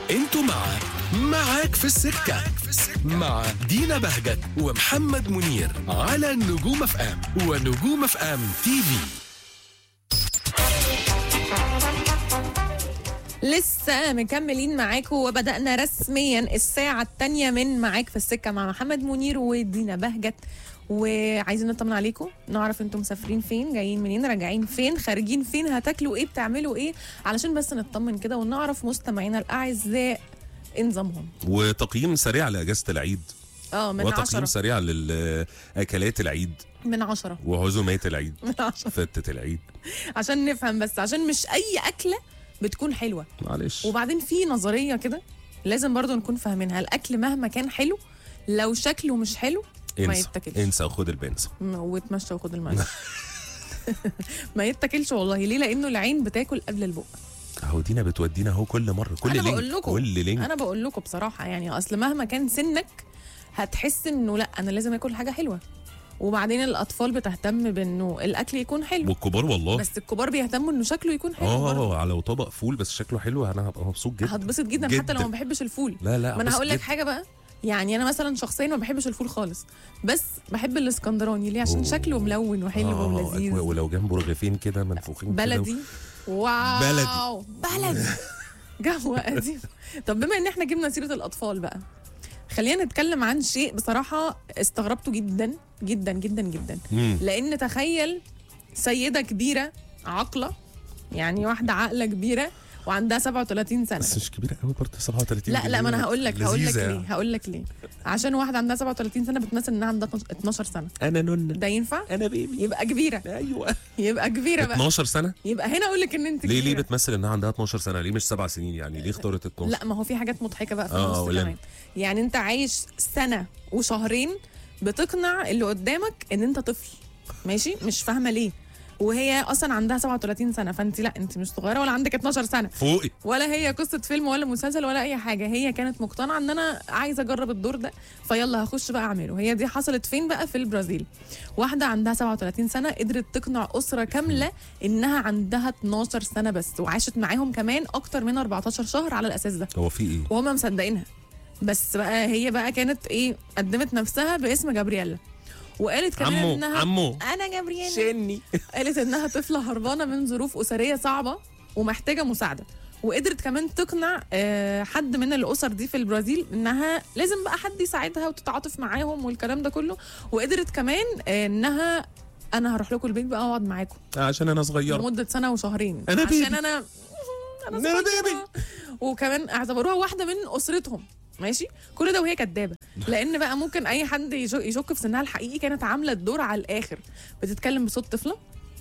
انتوا مع معاك في السكة مع دينا بهجت ومحمد منير على نجوم اف ام ونجوم اف ام تي في لسه مكملين معاكم وبدأنا رسميا الساعة الثانية من معاك في السكة مع محمد منير ودينا بهجت وعايزين نطمن عليكم نعرف انتم مسافرين فين جايين منين راجعين فين خارجين فين هتاكلوا ايه بتعملوا ايه علشان بس نطمن كده ونعرف مستمعينا الاعزاء إيه نظامهم وتقييم سريع لاجازه العيد اه من وتقييم عشرة سريع للاكلات العيد من عشرة وعزومات العيد من عشرة فتة العيد عشان نفهم بس عشان مش أي أكلة بتكون حلوة معلش وبعدين في نظريه كده لازم برضو نكون فاهمينها الاكل مهما كان حلو لو شكله مش حلو ما انسى يتاكلش انسى وخد البنسى م- واتمشى وخد الميه ما يتاكلش والله ليه لانه العين بتاكل قبل البق اهو دينا بتودينا اهو كل مره كل انا لينك بقول لكم كل لينك انا بقول لكم بصراحه يعني اصل مهما كان سنك هتحس انه لا انا لازم اكل حاجه حلوه وبعدين الاطفال بتهتم بانه الاكل يكون حلو والكبار والله بس الكبار بيهتموا انه شكله يكون حلو برضه. اه على طبق فول بس شكله حلو انا هبقى مبسوط جدا هتبسط جدا, حتى جداً. لو ما بحبش الفول لا لا ما انا هبسط هقول لك جداً. حاجه بقى يعني انا مثلا شخصيا ما بحبش الفول خالص بس بحب الاسكندراني ليه عشان أوه. شكله ملون وحلو آه، ولذيذ ولو جنبه رغيفين كده منفوخين كده بلدي واو بلدي. بلدي جو قديم طب بما ان احنا جبنا سيره الاطفال بقى خلينا نتكلم عن شيء بصراحه استغربته جدا جدا جدا جدا مم. لان تخيل سيده كبيره عاقله يعني واحده عاقله كبيره وعندها 37 سنه بس مش كبيره قوي برضه 37 لا لا ما انا هقول لك هقول لك لذيذة ليه يعني. هقول لك ليه عشان واحده عندها 37 سنه بتمثل انها عندها 12 سنه انا نن ده ينفع انا بيبي يبقى كبيره ايوه يبقى كبيره بقى 12 سنه يبقى هنا اقول لك ان انت ليه ليه كبيرة. بتمثل انها عندها 12 سنه ليه مش سبع سنين يعني ليه اختارت 12 لا ما هو في حاجات مضحكه بقى في آه، النص قولنا. كمان يعني انت عايش سنه وشهرين بتقنع اللي قدامك ان انت طفل ماشي مش فاهمه ليه وهي اصلا عندها 37 سنه فانت لا انت مش صغيره ولا عندك 12 سنه فوقي ولا هي قصه فيلم ولا مسلسل ولا اي حاجه هي كانت مقتنعه ان انا عايزه اجرب الدور ده فيلا هخش بقى اعمله هي دي حصلت فين بقى في البرازيل واحده عندها 37 سنه قدرت تقنع اسره كامله انها عندها 12 سنه بس وعاشت معاهم كمان اكتر من 14 شهر على الاساس ده هو في ايه وهم مصدقينها بس بقى هي بقى كانت ايه قدمت نفسها باسم جابرييلا وقالت كمان عمو انها عمو انا جابرييلا شني قالت انها طفله هربانه من ظروف اسريه صعبه ومحتاجه مساعده وقدرت كمان تقنع آه، حد من الاسر دي في البرازيل انها لازم بقى حد يساعدها وتتعاطف معاهم والكلام ده كله وقدرت كمان آه، انها انا هروح لكم البيت بقى واقعد معاكم عشان انا صغيره لمده سنه وشهرين أنا عشان بيبي. انا أنا صغيرة. بيبي. وكمان اعتبروها واحده من اسرتهم ماشي كل ده وهي كدابه لان بقى ممكن اي حد يشك يشك في سنها الحقيقي كانت عامله الدور على الاخر بتتكلم بصوت طفله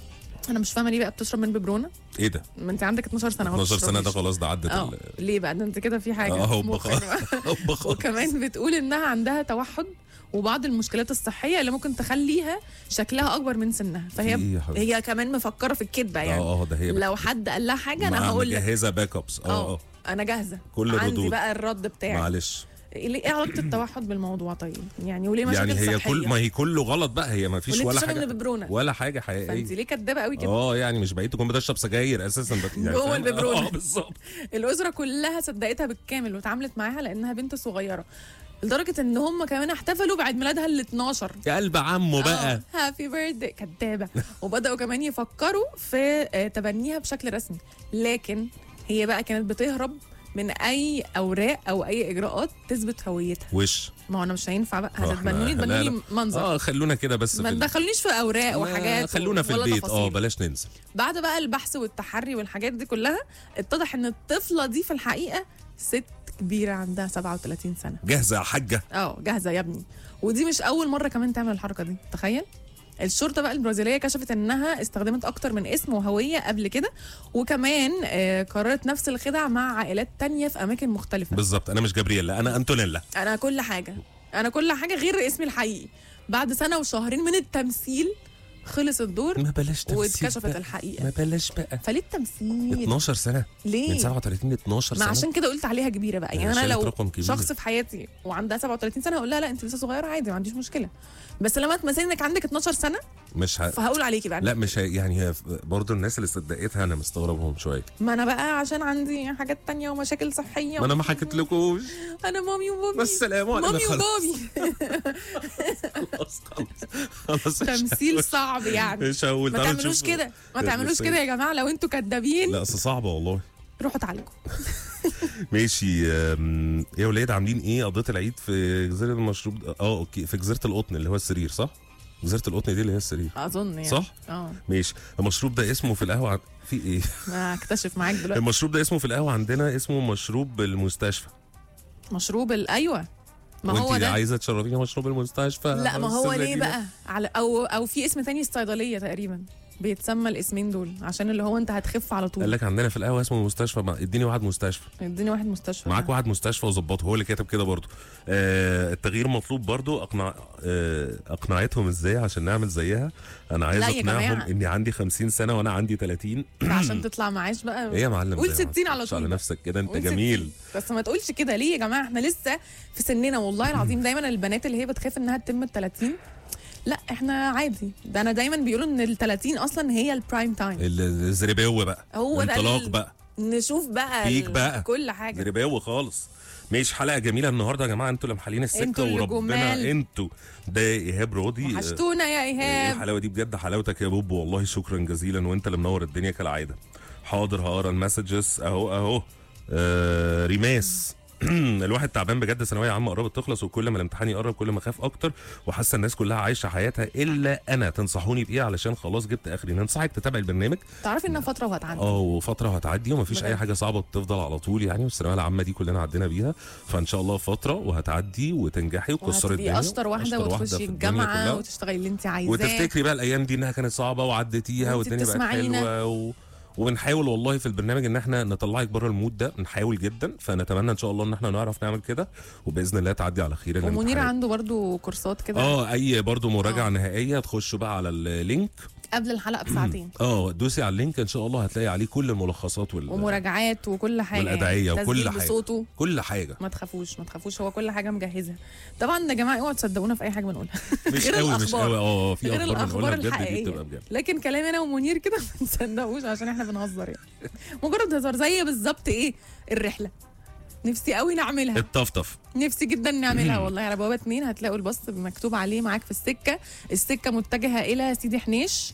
انا مش فاهمه ليه بقى بتشرب من ببرونه ايه ده ما انت عندك 12 سنه ما 12 سنه ده بتشربيش. خلاص ده عدت اه ال- ليه بقى ده انت كده في حاجه اه في هوبا مخك خلاص بقى. هوبا خلاص وكمان بتقول انها عندها توحد وبعض المشكلات الصحيه اللي ممكن تخليها شكلها اكبر من سنها في فهي إيه يا حبيبي؟ هي كمان مفكره في الكذبه يعني اه اه ده هي لو حد قال لها حاجه انا مع- هقول لك مجهزه باك ابس اه اه اه انا جاهزه كل عندي الردود. بقى الرد بتاعي معلش ليه ايه علاقه التوحد بالموضوع طيب يعني وليه مشاكل يعني هي صحيه كل ما هي كله غلط بقى هي ما فيش وليه ولا بتشرب من حاجه الببرونه ولا حاجه فانت حقيقيه ليه كدابه قوي كده اه يعني مش بعيد تكون بتشرب سجاير اساسا بت- يعني جوه فاهم؟ الببرونة. اه بالظبط الاسره كلها صدقتها بالكامل واتعاملت معاها لانها بنت صغيره لدرجه ان هم كمان احتفلوا بعيد ميلادها ال 12 يا قلب عمه بقى هابي بيرثدي كدابه وبداوا كمان يفكروا في آه، تبنيها بشكل رسمي لكن هي بقى كانت بتهرب من اي اوراق او اي اجراءات تثبت هويتها وش ما هو انا مش هينفع بقى آه، إحنا- هتتبنوني لا، تبنوني لا. منظر اه خلونا كده بس ما في ال- تدخلونيش في اوراق ما- وحاجات خلونا في ولا البيت اه تفاصيل. بلاش ننزل بعد بقى البحث والتحري والحاجات دي كلها اتضح ان الطفله دي في الحقيقه ست كبيره عندها 37 سنه جاهزه يا حاجه اه جاهزه يا ابني ودي مش اول مره كمان تعمل الحركه دي تخيل الشرطه بقى البرازيليه كشفت انها استخدمت اكتر من اسم وهويه قبل كده وكمان آه قررت نفس الخدع مع عائلات تانية في اماكن مختلفه بالظبط انا مش جابرييلا انا انتونيلا انا كل حاجه انا كل حاجه غير اسمي الحقيقي بعد سنه وشهرين من التمثيل خلص الدور ما بلاش تمثيل واتكشفت بقى. الحقيقه ما بلاش بقى فليه التمثيل 12 سنه من ليه 37 ل 12 ما سنه عشان كده قلت عليها كبيره بقى يعني انا شالت لو رقم كبير. شخص في حياتي وعندها 37 سنه هقول لها لا انت لسه صغيره عادي ما عنديش مشكله بس لما تمثلي انك عندك 12 سنه مش ه... فهقول عليكي بقى لا مش ه... يعني هي برضه الناس اللي صدقتها انا مستغربهم شويه ما انا بقى عشان عندي حاجات تانية ومشاكل صحيه ما انا ما حكيتلكوش انا مامي وبابي والسلام عليكم مامي خلاص وبابي خلاص خلاص خلاص مش تمثيل هقول- صعب يعني مش هقول ما تعالوا تعملوش نشوف- كده ما لا، تعملوش بس- كده يا جماعه لو انتوا كدابين لا اصل صعبه والله روحوا اتعالجوا ماشي أم، ايه يا ولاد عاملين ايه قضيت العيد في جزيره المشروب اه اوكي في جزيره القطن اللي هو السرير صح جزيره القطن دي اللي هي السرير اظن يعني صح؟ اه ماشي المشروب ده اسمه في القهوه عن... في ايه ما هكتشف معاك دلوقتي المشروب ده اسمه في القهوه عندنا اسمه مشروب المستشفى مشروب ال- ايوه ما هو وانت ده عايزه تشربيني مشروب المستشفى لا ما هو أستاذة ليه دينا؟ بقى على او او في اسم تاني الصيدليه تقريبا بيتسمى الاسمين دول عشان اللي هو انت هتخف على قال طول لك عندنا في القهوه اسمه المستشفى ما- اديني واحد مستشفى اديني واحد مستشفى معاك واحد مستشفى وظبطه هو اللي كاتب كده برضو آه التغيير مطلوب برضو اقنع آه اقنعتهم ازاي عشان نعمل زيها انا عايز لا يا اقنعهم جماعة. اني عندي 50 سنه وانا عندي 30 عشان تطلع معاش بقى ايه يا معلم قول ده؟ 60 على مش طول على بقى. نفسك كده انت قول جميل 60. بس ما تقولش كده ليه يا جماعه احنا لسه في سننا والله العظيم دايما البنات اللي هي بتخاف انها تتم ال 30 لا احنا عادي ده انا دايما بيقولوا ان ال 30 اصلا هي البرايم تايم ال- الزرباوه بقى هو ده انطلاق ال- بقى نشوف بقى فيك ال- بقى. كل حاجه زرباوه خالص ماشي حلقه جميله النهارده يا جماعه انتوا اللي محلين السكه انتوا اللي وربنا جمال. انتوا ده ايهاب راضي وحشتونا يا آه، ايهاب الحلاوه دي بجد حلاوتك يا بوب والله شكرا جزيلا وانت اللي منور الدنيا كالعاده حاضر هقرا المسجز اهو اهو آه ريماس الواحد تعبان بجد ثانويه عامه قربت تخلص وكل ما الامتحان يقرب كل ما اخاف اكتر وحاسه الناس كلها عايشه حياتها الا انا تنصحوني بايه علشان خلاص جبت اخري ننصحك تتابع البرنامج تعرفي انها فتره وهتعدي اه وفتره هتعدي ومفيش اي بجد. حاجه صعبه بتفضل على طول يعني والثانويه العامه دي كلنا عدينا بيها فان شاء الله فتره وهتعدي وتنجحي وتكسري وهتبقي الدنيا اشطر واحده أشطر وتخشي في الدنيا الجامعه كلها. وتشتغلي اللي انت عايزاه وتفتكري بقى الايام دي انها كانت صعبه وعديتيها وانت والدنيا بقت بتسمعينا. حلوه و... وبنحاول والله في البرنامج ان احنا نطلعك بره المود ده نحاول جدا فنتمنى ان شاء الله ان احنا نعرف نعمل كده وباذن الله تعدي على خير ومنير الامتحان. عنده برضو كورسات كده اه اي برضو مراجعه آه. نهائيه تخشوا بقى على اللينك قبل الحلقه بساعتين اه دوسي على اللينك ان شاء الله هتلاقي عليه كل الملخصات وال... ومراجعات وكل حاجه والأدعية يعني وكل تسجيل حاجة. بصوته كل حاجه ما تخافوش ما تخافوش هو كل حاجه مجهزها طبعا يا جماعه اوعوا تصدقونا في اي حاجه بنقولها مش غير قوي مش الأخبار. قوي اه في غير اخبار بنقولها الاخبار بجد دي الحقيقيه بتبقى بجد لكن كلام انا ومنير كده ما تصدقوش عشان احنا بنهزر يعني مجرد هزار زي بالظبط ايه الرحله نفسي قوي نعملها الطفطف نفسي جدا نعملها والله على بوابه اتنين هتلاقوا الباص مكتوب عليه معاك في السكه السكه متجهه الى سيدي حنيش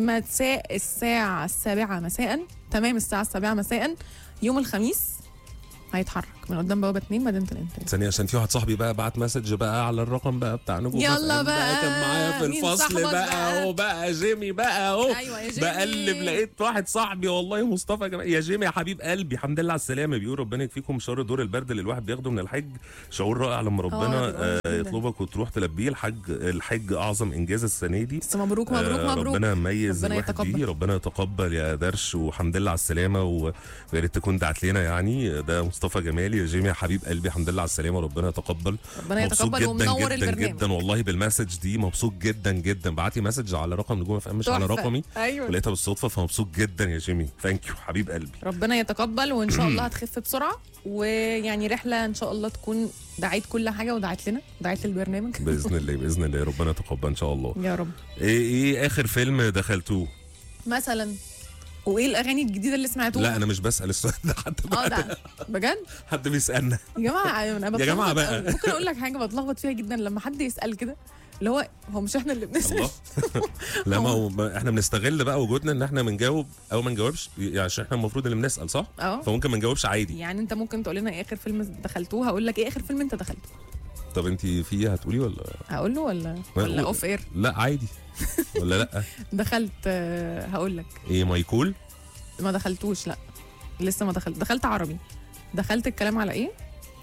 مساء الساعه السابعه مساء تمام الساعه السابعه مساء يوم الخميس هيتحرك من قدام بوابه اتنين مدينه الانتاج ثانية عشان في واحد صاحبي بقى بعت مسج بقى على الرقم بقى بتاع نجوم يلا FM بقى. كان معايا في مين الفصل صاحبك بقى بقى؟ اهو بقى جيمي بقى اهو أيوة يا جيمي. بقلب لقيت واحد صاحبي والله مصطفى جمال يا جيمي يا حبيب قلبي الحمد لله على السلامة بيقول ربنا يكفيكم شر دور البرد اللي الواحد بياخده من الحج شعور رائع لما ربنا بيبقى آه جميل. يطلبك وتروح تلبيه الحج الحج اعظم انجاز السنة دي بس مبروك مبروك آه، مبروك ربنا يميز ربنا الواحد يتقبل. بيه ربنا يتقبل يا درش والحمد لله على السلامه ويا ريت تكون دعت لنا يعني ده مصطفى جمالي يا جيمي يا حبيب قلبي الحمد لله على السلامه ربنا يتقبل ربنا مبسوط يتقبل جدا ومنور جدا البرنامج جدا والله بالمسج دي مبسوط جدا جدا بعتي مسج على رقم نجوم اف ام مش على تحفة. رقمي ايوه ولقيتها بالصدفه فمبسوط جدا يا جيمي ثانك يو حبيب قلبي ربنا يتقبل وان شاء الله هتخف بسرعه ويعني رحله ان شاء الله تكون دعيت كل حاجه ودعيت لنا دعيت للبرنامج باذن الله باذن الله ربنا يتقبل ان شاء الله يا رب ايه ايه اخر فيلم دخلتوه مثلا وايه الاغاني الجديده اللي سمعتوها لا انا مش بسال السؤال ده حد اه ده بجد حد بيسالنا يا جماعه انا بتلخبط جماعة بقى. أوي. ممكن اقول لك حاجه بتلخبط فيها جدا لما حد يسال كده اللي هو هو مش احنا اللي بنسال الله لا ما هو ما احنا بنستغل بقى وجودنا ان احنا بنجاوب او ما نجاوبش يعني عشان احنا المفروض اللي بنسال صح؟ اه فممكن ما نجاوبش عادي يعني انت ممكن تقول لنا ايه اخر فيلم دخلتوه هقول لك ايه اخر فيلم انت دخلته طب انت في هتقولي ولا هقول له ولا ما ولا أقول. اوف اير لا عادي ولا لا دخلت آه، هقول لك ايه مايكول ما دخلتوش لا لسه ما دخلت دخلت عربي دخلت الكلام على ايه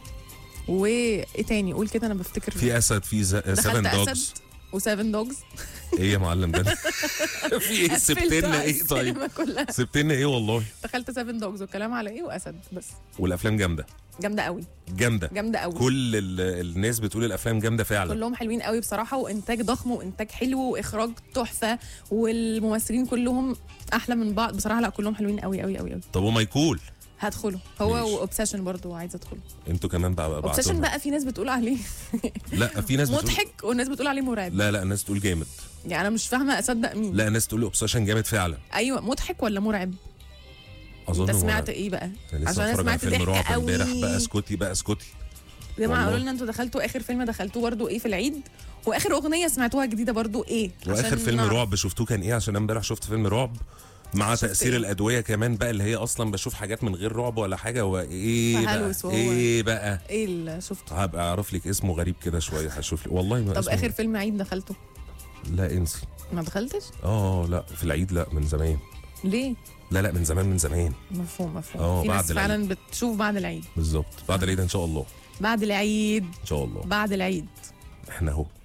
وايه تاني قول كده انا بفتكر في اسد في 7 دخلت دوجز اسد وسيفن دوجز ايه يا معلم ده في ايه سبت لنا ايه طيب كلها سبت لنا ايه والله دخلت سيفن دوجز والكلام على ايه واسد بس والافلام جامده جامده قوي جامده جامده قوي كل ال- الناس بتقول الافلام جامده فعلا كلهم حلوين قوي بصراحه وانتاج ضخم وانتاج حلو واخراج تحفه والممثلين كلهم احلى من بعض بصراحه لا كلهم حلوين قوي قوي قوي قوي طب ومايكول هدخله هو ماشي. واوبسيشن برضو عايزه ادخله انتوا كمان بقى اوبسيشن بعتوها. بقى في ناس بتقول عليه لا في ناس بتقول مضحك والناس بتقول عليه مرعب لا لا الناس تقول جامد يعني انا مش فاهمه اصدق مين لا الناس تقول اوبسيشن جامد فعلا ايوه مضحك ولا مرعب اظن انت سمعت مرعب. ايه بقى انا عشان لسه انا اتفرج على سمعت فيلم ضحك رعب امبارح قوي بقى اسكتي بقى اسكتي يا جماعه والله. قولوا لنا انتوا دخلتوا اخر فيلم دخلتوه برضو ايه في العيد واخر اغنيه سمعتوها جديده برضو ايه واخر عشان فيلم نعرف. رعب شفتوه كان ايه عشان أنا امبارح شفت فيلم رعب مع شفت تاثير إيه؟ الادويه كمان بقى اللي هي اصلا بشوف حاجات من غير رعب ولا حاجه وايه بقى فهلوس وهو- ايه بقى ايه اللي شفته هبقى اعرف لك اسمه غريب كده شويه هشوف لك والله ما طب اسمه اخر فيلم عيد دخلته لا انسي ما دخلتش اه لا في العيد لا من زمان ليه لا لا من زمان من زمان مفهوم مفهوم اه، في بعد ناس العيد. فعلا بتشوف بعد العيد بالظبط بعد العيد ان شاء الله بعد العيد ان شاء الله بعد العيد احنا اهو